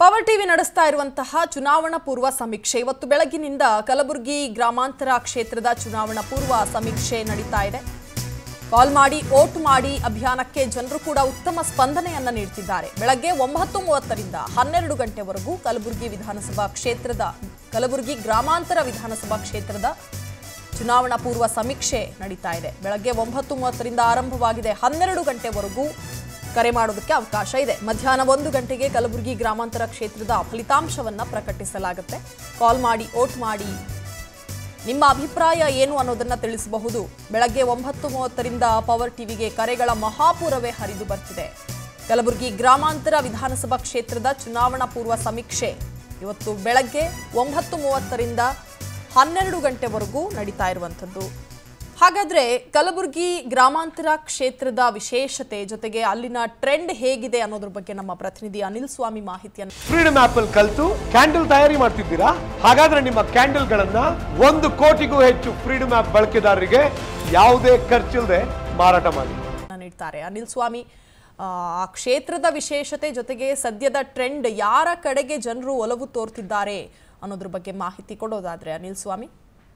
power TV ನಡೆಸ್ತಾ ಇರುವಂತಹ ಚುನಾವಣಾ ಪೂರ್ವ ಸಮೀಕ್ಷೆ ಇವತ್ತು ಬೆಳಗಿನಿಂದ ಕಲಬುರಗಿ ಗ್ರಾಮಾಂತರ ಕ್ಷೇತ್ರದ ಚುನಾವಣಾ ಪೂರ್ವ ಸಮೀಕ್ಷೆ ನಡೀತಾ ಇದೆ ಕಾಲ್ ಮಾಡಿ ವೋಟ್ ಮಾಡಿ ಅಭಿಯಾನಕ್ಕೆ ಜನರು ಕೂಡ ಉತ್ತಮ ಸ್ಪಂದನೆಯನ್ನ ನೀಡ್ತಿದ್ದಾರೆ ಬೆಳಗ್ಗೆ ಒಂಬತ್ತು ಮೂವತ್ತರಿಂದ ಹನ್ನೆರಡು ಗಂಟೆವರೆಗೂ ಕಲಬುರಗಿ ವಿಧಾನಸಭಾ ಕ್ಷೇತ್ರದ ಕಲಬುರಗಿ ಗ್ರಾಮಾಂತರ ವಿಧಾನಸಭಾ ಕ್ಷೇತ್ರದ ಚುನಾವಣಾ ಪೂರ್ವ ಸಮೀಕ್ಷೆ ನಡೀತಾ ಇದೆ ಬೆಳಗ್ಗೆ ಒಂಬತ್ತು ಮೂವತ್ತರಿಂದ ಆರಂಭವಾಗಿದೆ ಹನ್ನೆರಡು ಗಂಟೆವರೆಗೂ ಕರೆ ಮಾಡೋದಕ್ಕೆ ಅವಕಾಶ ಇದೆ ಮಧ್ಯಾಹ್ನ ಒಂದು ಗಂಟೆಗೆ ಕಲಬುರಗಿ ಗ್ರಾಮಾಂತರ ಕ್ಷೇತ್ರದ ಫಲಿತಾಂಶವನ್ನ ಪ್ರಕಟಿಸಲಾಗುತ್ತೆ ಕಾಲ್ ಮಾಡಿ ವೋಟ್ ಮಾಡಿ ನಿಮ್ಮ ಅಭಿಪ್ರಾಯ ಏನು ಅನ್ನೋದನ್ನ ತಿಳಿಸಬಹುದು ಬೆಳಗ್ಗೆ ಒಂಬತ್ತು ಮೂವತ್ತರಿಂದ ಪವರ್ ಟಿವಿಗೆ ಕರೆಗಳ ಮಹಾಪೂರವೇ ಹರಿದು ಬರ್ತಿದೆ ಕಲಬುರಗಿ ಗ್ರಾಮಾಂತರ ವಿಧಾನಸಭಾ ಕ್ಷೇತ್ರದ ಚುನಾವಣಾ ಪೂರ್ವ ಸಮೀಕ್ಷೆ ಇವತ್ತು ಬೆಳಗ್ಗೆ ಒಂಬತ್ತು ಮೂವತ್ತರಿಂದ ಹನ್ನೆರಡು ಗಂಟೆವರೆಗೂ ನಡೀತಾ ಇರುವಂಥದ್ದು ಹಾಗಾದ್ರೆ ಕಲಬುರಗಿ ಗ್ರಾಮಾಂತರ ಕ್ಷೇತ್ರದ ವಿಶೇಷತೆ ಜೊತೆಗೆ ಅಲ್ಲಿನ ಟ್ರೆಂಡ್ ಹೇಗಿದೆ ಅನ್ನೋದ್ರ ಬಗ್ಗೆ ನಮ್ಮ ಪ್ರತಿನಿಧಿ ಅನಿಲ್ ಸ್ವಾಮಿ ಮಾಹಿತಿಯನ್ನು ಫ್ರೀಡಮ್ ಆಪ್ ಅಲ್ಲಿ ಕಲ್ತು ಕ್ಯಾಂಡಲ್ ತಯಾರಿ ಮಾಡ್ತಿದ್ದೀರಾ ಹಾಗಾದ್ರೆ ನಿಮ್ಮ ಕ್ಯಾಂಡಲ್ ಗಳನ್ನ ಒಂದು ಕೋಟಿಗೂ ಹೆಚ್ಚು ಫ್ರೀಡಮ್ ಆಪ್ ಬಳಕೆದಾರರಿಗೆ ಯಾವುದೇ ಖರ್ಚಿಲ್ಲದೆ ಮಾರಾಟ ಮಾಡಿ ನೀಡ್ತಾರೆ ಅನಿಲ್ ಸ್ವಾಮಿ ಆ ಆ ಕ್ಷೇತ್ರದ ವಿಶೇಷತೆ ಜೊತೆಗೆ ಸದ್ಯದ ಟ್ರೆಂಡ್ ಯಾರ ಕಡೆಗೆ ಜನರು ಒಲವು ತೋರ್ತಿದ್ದಾರೆ ಅನ್ನೋದ್ರ ಬಗ್ಗೆ ಮಾಹಿತಿ ಕೊಡೋದಾದ್ರೆ ಅನಿಲ್ ಸ್ವಾಮಿ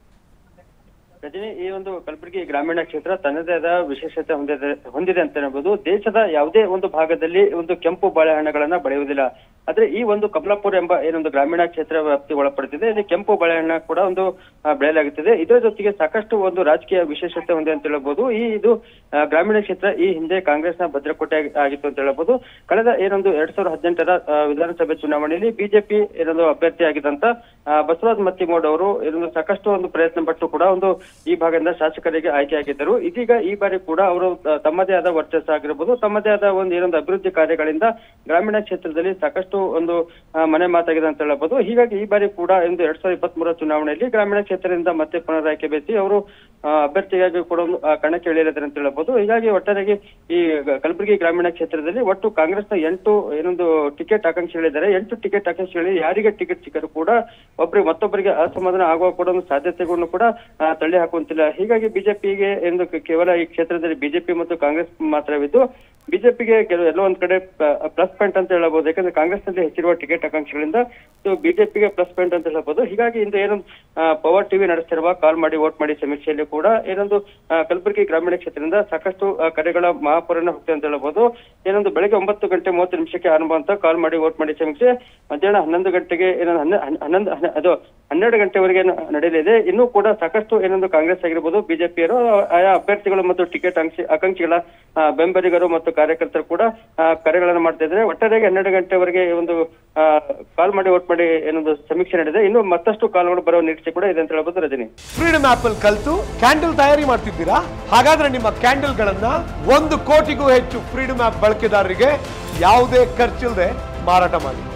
ರಜನಿ ಈ ಒಂದು ಕಲಬುರಗಿ ಗ್ರಾಮೀಣ ಕ್ಷೇತ್ರ ತನ್ನದೇ ಆದ ವಿಶೇಷತೆ ಹೊಂದಿದೆ ಹೊಂದಿದೆ ಅಂತ ಹೇಳ್ಬೋದು ದೇಶದ ಯಾವುದೇ ಒಂದು ಭಾಗದಲ್ಲಿ ಒಂದು ಕೆಂಪು ಬಾಳೆಹಣ್ಣುಗಳನ್ನ ಬೆಳೆಯುವುದಿಲ್ಲ ಆದ್ರೆ ಈ ಒಂದು ಕಮಲಾಪುರ ಎಂಬ ಏನೊಂದು ಗ್ರಾಮೀಣ ಕ್ಷೇತ್ರ ವ್ಯಾಪ್ತಿ ಒಳಪಡುತ್ತಿದೆ ಇಲ್ಲಿ ಕೆಂಪು ಬಾಳೆಹಣ್ಣ ಕೂಡ ಒಂದು ಆ, ಬೆಳೆಯಲಾಗುತ್ತಿದೆ ಇದರ ಜೊತೆಗೆ ಸಾಕಷ್ಟು ಒಂದು ರಾಜಕೀಯ ವಿಶೇಷತೆ ಹೊಂದಿದೆ ಅಂತ ಹೇಳ್ಬೋದು ಈ ಇದು ಆ, ಗ್ರಾಮೀಣ ಕ್ಷೇತ್ರ ಈ ಹಿಂದೆ ಕಾಂಗ್ರೆಸ್ನ ಭದ್ರಕೋಟೆ ಆಗಿ- ಆಗಿತ್ತು ಅಂತ ಹೇಳ್ಬೋದು ಕಳೆದ ಏನೊಂದು ಎರಡ್ ಸಾವಿರದ ಹದಿನೆಂಟರ ಆ, ವಿಧಾನಸಭೆ ಚುನಾವಣೆಯಲ್ಲಿ ಬಿಜೆಪಿ ಏನೊಂದು ಅಭ್ಯರ್ಥಿ ಆಗಿದ್ದಂತ ಆ, ಬಸವರಾಜ ಮತ್ತಿಮೋಡ್ ಅವರು ಏನೊಂದು ಸಾಕಷ್ಟು ಒಂದು ಪ್ರಯತ್ನ ಪಟ್ಟು ಕೂಡ ಒಂದು ಈ ಭಾಗದಿಂದ ಶಾಸಕರಿಗೆ ಆಯ್ಕೆಯಾಗಿದ್ದರು ಇದೀಗ ಈ ಬಾರಿ ಕೂಡ ಅವರು ತ- ತಮ್ಮದೇ ಆದ ವರ್ಚಸ್ಸು ಆಗಿರ್ಬೋದು ತಮ್ಮದೇ ಆದ ಒಂದು ಏನೊಂದು ಅಭಿವೃದ್ಧಿ ಕಾರ್ಯಗಳಿಂದ ಗ್ರಾಮೀಣ ಕ್ಷೇತ್ರದಲ್ಲಿ ಸಾಕಷ್ಟು ಒಂದು ಆ, ಮನೆ ಮಾತಾಗಿದೆ ಅಂತ ಹೇಳ್ಬೋದು ಹೀಗಾಗಿ ಈ ಬಾರಿ ಕೂಡ ಒಂದು ಎರಡ್ ಸಾವಿರದ ಇಪ್ಪತ್ತ್ ಮೂರ ಚುನಾವಣೆಯಲ್ಲಿ ಗ್ರಾಮೀಣ ಕ್ಷೇತ್ರದಿಂದ ಮತ್ತೆ ಪುನರಾಯ್ಕೆ ಬೇಸಿ ಅವರು ಆ, ಅಭ್ಯರ್ಥಿಯಾಗಿ ಕೂಡ ಒಂದು ಆ, ಕಣಕ್ಕೆ ಇಳಿಯಲಿದ್ದಾರೆ ಅಂತ ಹೇಳ್ಬೋದು ಹೀಗಾಗಿ ಒಟ್ಟಾರೆಯಾಗಿ ಈ ಗ- ಕಲಬುರಗಿ ಗ್ರಾಮೀಣ ಕ್ಷೇತ್ರದಲ್ಲಿ ಒಟ್ಟು ಕಾಂಗ್ರೆಸ್ನ ಎಂಟು ಏನೊಂದು ಟಿಕೆಟ್ ಆಕಾಂಕ್ಷಿಗಳಿದ್ದಾರೆ ಎಂಟು ಟಿಕೆಟ್ ಆಕಾಂಕ್ಷಿಗಳಲ್ಲಿ ಯಾರಿಗೆ ಟಿಕೆಟ್ ಸಿಕ್ಕರೂ ಕೂಡ ಒಬ್ಬರಿಗೆ ಮತ್ತೊಬ್ಬರಿಗೆ ಅಸಮಾಧಾನ ಆಗುವ ಕೂಡ ಒಂದು ಸಾಧ್ಯತೆಗಳನ್ನು ಕೂಡ ಆ, ತಳ್ಳಿ ಹಾಕುವಂತಿಲ್ಲ ಹೀಗಾಗಿ ಬಿಜೆಪಿಗೆ ಎಂದು ಕೆ- ಕೇವಲ ಈ ಕ್ಷೇತ್ರದಲ್ಲಿ ಬಿಜೆಪಿ ಮತ್ತು ಕಾಂಗ್ರೆಸ್ ಮಾತ್ರವಿದ್ದು ಬಿಜೆಪಿಗೆ ಕೆಲವು ಎಲ್ಲೋ ಒಂದ್ ಕಡೆ ಪ್ಲಸ್ ಪಾಯಿಂಟ್ ಅಂತ ಹೇಳಬಹುದು ಯಾಕಂದ್ರೆ ಕಾಂಗ್ರೆಸ್ನಲ್ಲಿ ಹೆಚ್ಚಿರುವ ಟಿಕೆಟ್ ಆಕಾಂಕ್ಷಿಗಳಿಂದ ಬಿಜೆಪಿಗೆ ಪ್ಲಸ್ ಪಾಯಿಂಟ್ ಅಂತ ಹೇಳ್ಬೋದು ಹೀಗಾಗಿ ಇಂದು ಏನೊಂದು ಪವರ್ ಟಿವಿ ನಡೆಸ್ತಿರುವ ಕಾಲ್ ಮಾಡಿ ವೋಟ್ ಮಾಡಿ ಸಮೀಕ್ಷೆಯಲ್ಲಿ ಕೂಡ ಏನೊಂದು ಆ, ಕಲಬುರಗಿ ಗ್ರಾಮೀಣ ಕ್ಷೇತ್ರದಿಂದ ಸಾಕಷ್ಟು ಆ, ಕರೆಗಳ ಮಹಾಪುರನ ಹೋಗ್ತದೆ ಅಂತ ಹೇಳ್ಬೋದು ಏನೊಂದು ಬೆಳಗ್ಗೆ ಒಂಬತ್ತು ಗಂಟೆ ಮೂವತ್ತು ನಿಮಿಷಕ್ಕೆ ಆರಂಭ ಅಂತ ಕಾಲ್ ಮಾಡಿ ವೋಟ್ ಮಾಡಿ ಸಮೀಕ್ಷೆ ಮಧ್ಯಾಹ್ನ ಹನ್ನೊಂದು ಗಂಟೆಗೆ ಏನೊಂದು ಹನ್ನ- ಹನ್ನ- ಹನ್ನೊಂದು ಹನ್ನ- ಅದು ಹನ್ನೆರಡು ಗಂಟೆವರೆಗೆ ನ- ನಡೆಯಲಿದೆ ಇನ್ನೂ ಕೂಡ ಸಾಕಷ್ಟು ಏನೊಂದು ಕಾಂಗ್ರೆಸ್ ಆಗಿರ್ಬೋದು ಬಿಜೆಪಿಯರು ಆಯಾ ಅಭ್ಯರ್ಥಿಗಳು ಮತ್ತು ಟಿಕೆಟ್ ಆಕಾಂಕ್ಷಿ ಆಕಾಂಕ್ಷಿಗಳ ಆ, ಬೆಂಬಲಿಗರು ಮತ್ತು ಕಾರ್ಯಕರ್ತರು ಕೂಡ ಆ, ಕರೆಗಳನ್ನು ಮಾಡ್ತಾ ಇದ್ದಾರೆ ಒಟ್ಟಾರೆಯಾಗಿ ಹನ್ನೆರಡು ಗಂಟೆವರೆಗೆ ಒಂದು ಕಾಲ್ ಮಾಡಿ ವೋಟ್ ಮಾಡಿ ಏನೊಂದು ಸಮೀಕ್ಷೆ ನಡೆದಿದೆ ಇನ್ನು ಮತ್ತಷ್ಟು ಕಾಲ್ಗಳು ಬರುವ ನಿರೀಕ್ಷೆ ಕೂಡ ಇದೆ ಅಂತ ಹೇಳ್ಬೋದು ರಜನಿ ಫ್ರೀಡಮ್ ಆಪ್ ಅಲ್ಲಿ ಕಲ್ತು ಕ್ಯಾಂಡಲ್ ತಯಾರಿ ಮಾಡ್ತಿದ್ದೀರಾ ಹಾಗಾದ್ರೆ ನಿಮ್ಮ ಕ್ಯಾಂಡಲ್ ಗಳನ್ನ ಒಂದು ಕೋಟಿಗೂ ಹೆಚ್ಚು ಫ್ರೀಡಮ್ ಆಪ್ ಬಳಕೆದಾರರಿಗೆ ಯಾವುದೇ ಖರ್ಚಿಲ್ಲದೆ ಮಾರಾಟ ಮಾಡಿ